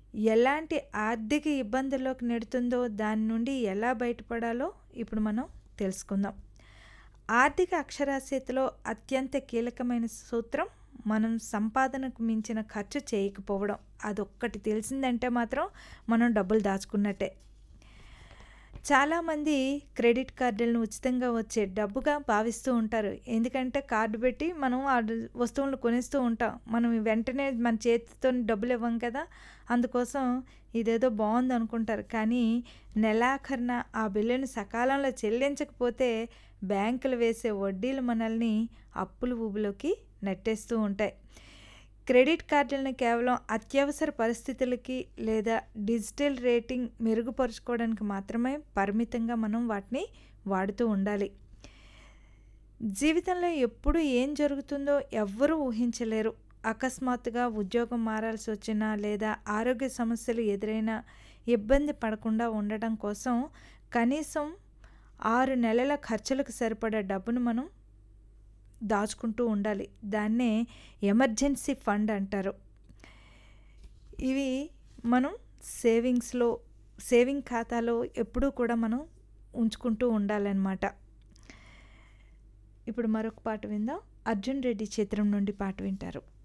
ఎలాంటి ఆర్థిక ఇబ్బందుల్లోకి నెడుతుందో దాని నుండి ఎలా బయటపడాలో ఇప్పుడు మనం తెలుసుకుందాం ఆర్థిక అక్షరాస్యతలో అత్యంత కీలకమైన సూత్రం మనం సంపాదనకు మించిన ఖర్చు చేయకపోవడం అదొక్కటి తెలిసిందంటే మాత్రం మనం డబ్బులు దాచుకున్నట్టే చాలామంది క్రెడిట్ కార్డులను ఉచితంగా వచ్చే డబ్బుగా భావిస్తూ ఉంటారు ఎందుకంటే కార్డు పెట్టి మనం ఆ వస్తువులను కొనిస్తూ ఉంటాం మనం వెంటనే మన చేతితో డబ్బులు ఇవ్వం కదా అందుకోసం ఇదేదో బాగుంది అనుకుంటారు కానీ నెలాఖరున ఆ బిల్లుని సకాలంలో చెల్లించకపోతే బ్యాంకులు వేసే వడ్డీలు మనల్ని అప్పుల ఊబిలోకి నెట్టేస్తూ ఉంటాయి క్రెడిట్ కార్డులను కేవలం అత్యవసర పరిస్థితులకి లేదా డిజిటల్ రేటింగ్ మెరుగుపరుచుకోవడానికి మాత్రమే పరిమితంగా మనం వాటిని వాడుతూ ఉండాలి జీవితంలో ఎప్పుడు ఏం జరుగుతుందో ఎవ్వరూ ఊహించలేరు అకస్మాత్తుగా ఉద్యోగం మారాల్సి వచ్చినా లేదా ఆరోగ్య సమస్యలు ఎదురైనా ఇబ్బంది పడకుండా ఉండటం కోసం కనీసం ఆరు నెలల ఖర్చులకు సరిపడా డబ్బును మనం దాచుకుంటూ ఉండాలి దాన్నే ఎమర్జెన్సీ ఫండ్ అంటారు ఇవి మనం సేవింగ్స్లో సేవింగ్ ఖాతాలో ఎప్పుడూ కూడా మనం ఉంచుకుంటూ ఉండాలన్నమాట ఇప్పుడు మరొక పాట విందాం అర్జున్ రెడ్డి చిత్రం నుండి పాట వింటారు